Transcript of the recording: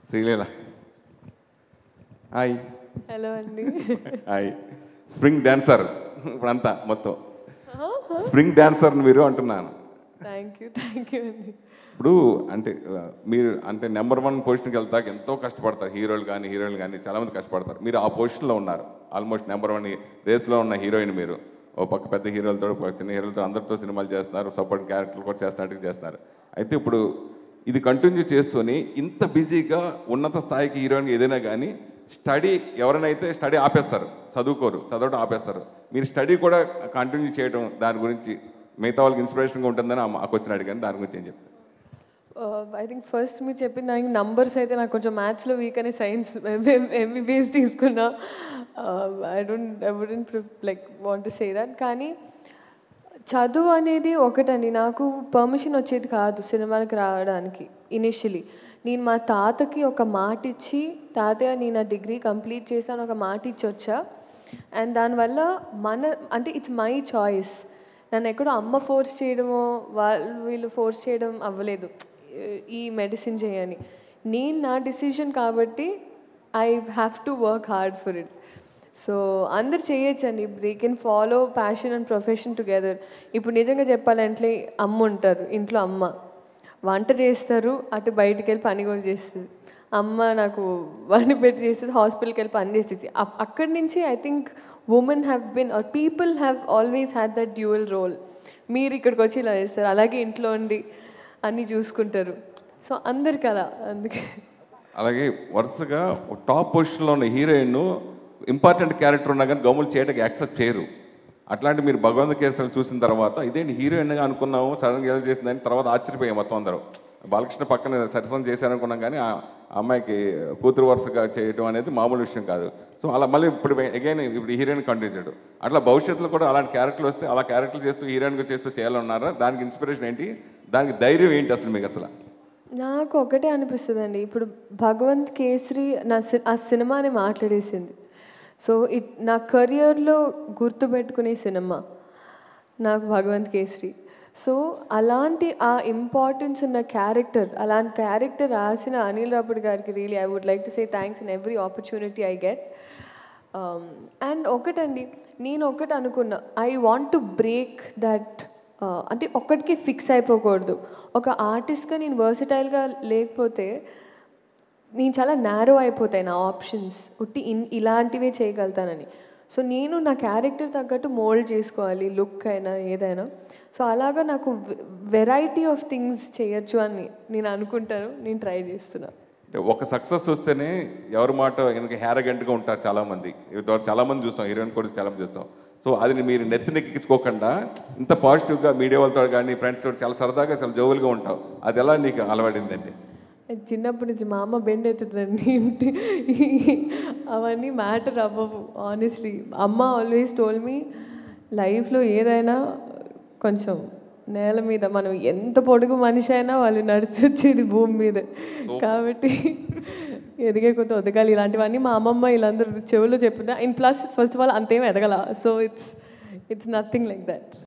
Sreeleela hi hello అండి hi spring dancer ఇప్పుడంతా మొత్తం స్ప్రింగ్ డాన్సర్ మీరు అంటున్నాను థ్యాంక్ యూ థ్యాంక్ యూ అండి ఇప్పుడు అంటే ఆ, మీరు అంటే నెంబర్ వన్ పొజిషన్కి వెళ్తాక ఎంతో కష్టపడతారు హీరోలు కానీ హీరోయిన్లు కానీ చాలామంది కష్టపడతారు మీరు ఆ పొజిషన్లో ఉన్నారు ఆల్మోస్ట్ నెంబర్ వన్ రేస్లో ఉన్న హీరోయిన్ మీరు ఓ పక్క పెద్ద హీరోలతో ఒక చిన్న హీరోలతో అందరితో సినిమాలు చేస్తున్నారు సపోర్ట్ క్యారెక్టర్లు కూడా చేస్తున్నట్టు చేస్తున్నారు అయితే ఇప్పుడు ఇది కంటిన్యూ చేస్తూనే ఇంత బిజీగా ఉన్నత స్థాయికి హీరోయిన్ ఏదైనా కానీ స్టడీ ఎవరైనా స్టడీ ఆపేస్తారు చదువుకోరు చదవడం ఆపేస్తారు మీరు స్టడీ కూడా కంటిన్యూ చేయడం దాని గురించి మిగతా వాళ్ళకి ఇన్స్పిరేషన్గా ఉంటుందని ఆ క్వశ్చన్ అడిగాను దాని గురించి ఏం చెప్తారు ఐ థింక్ ఫస్ట్ మీరు చెప్పిన దానికి నంబర్స్ అయితే నాకు కొంచెం మ్యాథ్స్లో వీక్ అని సైన్స్ ఎంబీబీఎస్ తీసుకున్నా I don't I wouldn't like want say that కానీ చదువు అనేది ఒకటండి నాకు పర్మిషన్ వచ్చేది కాదు సినిమాలకు రావడానికి ఇనిషియలీ నేను మా తాతకి ఒక మాట ఇచ్చి తాతయ్య నేను ఆ డిగ్రీ కంప్లీట్ చేశాను ఒక మాట ఇచ్చి వచ్చా అండ్ దానివల్ల మన అంటే ఇట్స్ మై చాయిస్ నన్ను ఎక్కడో అమ్మ ఫోర్స్ చేయడమో వాళ్ళు వీళ్ళు ఫోర్స్ చేయడం అవ్వలేదు ఈ మెడిసిన్ చేయని నేను నా డిసిషన్ కాబట్టి I have to work hard for it so అందరు చేయొచ్చండి they can follow passion and profession together ఇప్పుడు నిజంగా చెప్పాలంటే అమ్మ ఉంటారు ఇంట్లో అమ్మ వంట చేస్తారు అటు బయటికి వెళ్ళి పని కూడా చేస్తుంది అమ్మ నాకు వండి పెట్టి చేస్తుంది హాస్పిటల్కి వెళ్ళి పని చేసేది అప్- అక్కడి నుంచి I think women have been or people have always had that dual role మీరు ఇక్కడికి వచ్చి ఇలా చేస్తారు అలాగే ఇంట్లో ఉండి అన్నీ చూసుకుంటారు సో అందరికి అలా అందుకే అలాగే వరుసగా ఒక టాప్ పొజిషన్లో ఉన్న హీరోయిన్ ఇంపార్టెంట్ క్యారెక్టర్ ఉన్నా కానీ గమ్ములు చేయడానికి యాక్సెప్ట్ చేయరు అట్లాంటి మీరు భగవంత్ కేసరి చూసిన తర్వాత ఇదేంటి హీరోయిన్గా అనుకున్నాము సడన్గా ఏదో చేసిందని తర్వాత ఆశ్చర్యపోయాం మొత్తం అందరూ బాలకృష్ణ పక్కన సరసం చేశారనుకున్నాం కానీ ఆ అమ్మాయికి కూతురు వరుసగా చేయడం అనేది మామూలు విషయం కాదు సో అలా మళ్ళీ ఇప్పుడు అగైన్ ఇప్పుడు హీరోయిన్ కంటిన్యూ చేయడు అట్లా భవిష్యత్తులో కూడా అలాంటి క్యారెక్టర్లు వస్తే అలా క్యారెక్టర్లు చేస్తూ హీరోయిన్గా చేస్తూ చేయాలన్నారా దానికి ఇన్స్పిరేషన్ ఏంటి దానికి ధైర్యం ఏంటి అసలు మీకు అసలు నాకు ఒకటే అనిపిస్తుంది అండి ఇప్పుడు భగవంత్ కేసరి నా సి- ఆ సినిమాని మాట్లాడేసింది సో ఇట్ నా కెరియర్లో గుర్తుపెట్టుకునే సినిమా నాకు భగవంత్ కేసరి సో అలాంటి ఆ ఇంపార్టెన్స్ ఉన్న క్యారెక్టర్ అలాంటి క్యారెక్టర్ రాసిన అనిల్ రాపుడ్ గారికి really I would like to say thanks in every opportunity I get and ఒకటండి నేను ఒకటి అనుకున్నా I want to break that అంటే ఒక్కటికి ఫిక్స్ అయిపోకూడదు ఒక ఆర్టిస్ట్గా నేను వర్సటైల్గా లేకపోతే నేను చాలా నేరో అయిపోతాయి నా ఆప్షన్స్ ఉట్టి ఇన్ ఇలాంటివే చేయగలుగుతానని సో నేను నా క్యారెక్టర్ తగ్గట్టు మోల్డ్ చేసుకోవాలి లుక్ అయినా ఏదైనా సో అలాగా నాకు వెరైటీ ఆఫ్ థింగ్స్ చేయొచ్చు అని నేను అనుకుంటాను నేను ట్రై చేస్తున్నా అంటే ఒక సక్సెస్ వస్తేనే ఎవరి మాట వెనక హ్యారగెంట్గా ఉంటారు చాలామంది ఇదివరకు చాలామంది చూస్తాం హీరోయిన్ కూడా చాలామంది చూస్తాం సో అది మీరు నెత్తినెక్కించుకోకుండా ఇంత పాజిటివ్గా మీడియా వాళ్ళతో కానీ ఫ్రెండ్స్ తోటి చాలా సరదాగా చాలా జోవులుగా ఉంటావు అది ఎలా నీకు అలవాడిందండి చిన్నప్పటి నుంచి మా అమ్మ బెండ్ అవుతుందండి ఇంటి అవన్నీ మ్యాటర్ అవ్వవు ఆనెస్ట్లీ అమ్మ ఆల్వేస్ టోల్ మీ లైఫ్లో ఏదైనా కొంచెం నేల మీద మనం ఎంత పొడుగు మనిషి అయినా వాళ్ళు నడిచొచ్చేది భూమి మీద కాబట్టి ఎదిగే కొద్ది ఎదగాలి ఇలాంటివన్నీ మా అమ్మమ్మ వీళ్ళందరూ చెవుల్లో చెప్పిందా in plus first of all అంతేం ఎదగల so it's it's nothing like that